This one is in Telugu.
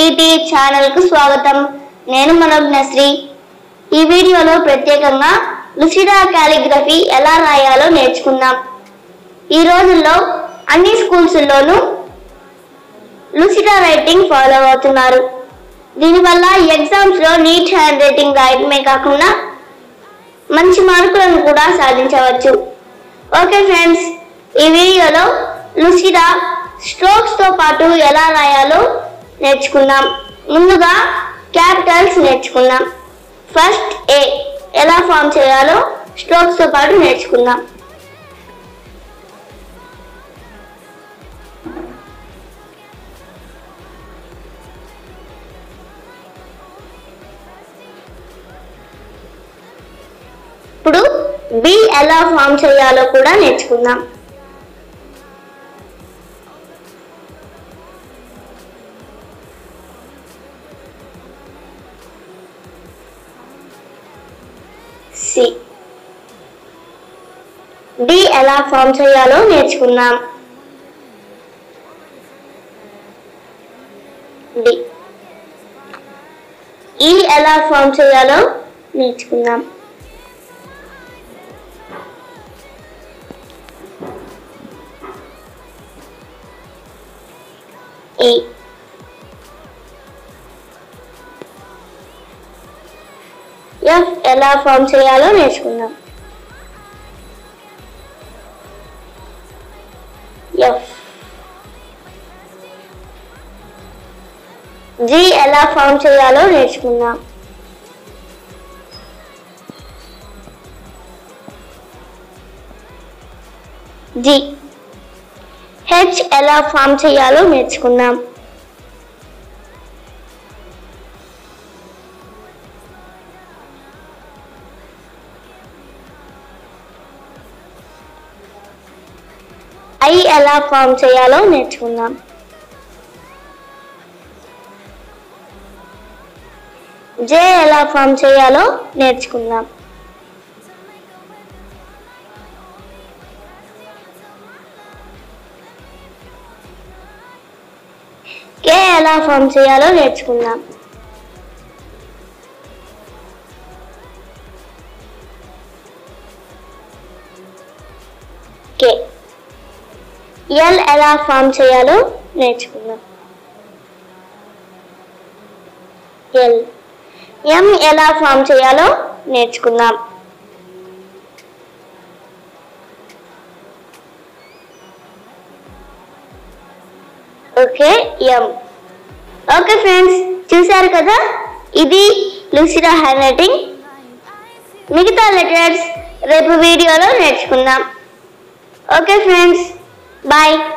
డిటి ఛానల్కు స్వాగతం నేను మనోజ్ఞశ్రీ ఈ వీడియోలో ప్రత్యేకంగా లుసిడా కాలిగ్రఫీ ఎలా రాయాలో నేర్చుకుందాం ఈ రోజుల్లో అన్ని స్కూల్స్లోనూ లుసిడా రైటింగ్ ఫాలో అవుతున్నారు దీనివల్ల ఎగ్జామ్స్లో నీట్ హ్యాండ్ రైటింగ్ రాయడమే కాకుండా మంచి మార్కులను కూడా సాధించవచ్చు ఓకే ఫ్రెండ్స్ ఈ వీడియోలో లుసిడా స్ట్రోక్స్ తో పాటు ఎలా రాయాలో నేర్చుకుందాం ముందుగా క్యాపిటల్స్ నేర్చుకుందాం ఫస్ట్ ఏ ఎలా ఫామ్ చేయాలో స్ట్రోక్స్ తో పాటు నేర్చుకుందాం ఇప్పుడు బి ఎలా ఫామ్ చేయాలో కూడా నేర్చుకుందాం సి డి ఎలా ఫామ్ చేయాలో నేర్చుకుందాం డి ఈ ఎలా ఫామ్ చేయాలో నేర్చుకుందాం ఈ ఎఫ్ ఎలా ఫామ్ చేయాలో నేర్చుకుందాం ఎఫ్ జి ఎలా ఫామ్ చేయాలో నేర్చుకుందాం జి హెచ్ ఎలా ఫామ్ చేయాలో నేర్చుకుందాం ఐ ఎలా ఫామ్ చేయాలో నేర్చుకుందాం జే ఎలా ఫామ్ చేయాలో నేర్చుకుందాం కే ఎలా ఫామ్ చేయాలో నేర్చుకుందాం కే ఎల్ ఎలా ఫామ్ చేయాలో నేర్చుకుందాం ఎల్ ఎం ఎలా ఫామ్ చేయాలో నేర్చుకుందాం ఓకే ఎం ఓకే ఫ్రెండ్స్ చూశారు కదా ఇది లూసిడా హ్యాండ్ రైటింగ్ మిగతా లెటర్స్ రేపు వీడియోలో నేర్చుకుందాం ఓకే ఫ్రెండ్స్ బాయ్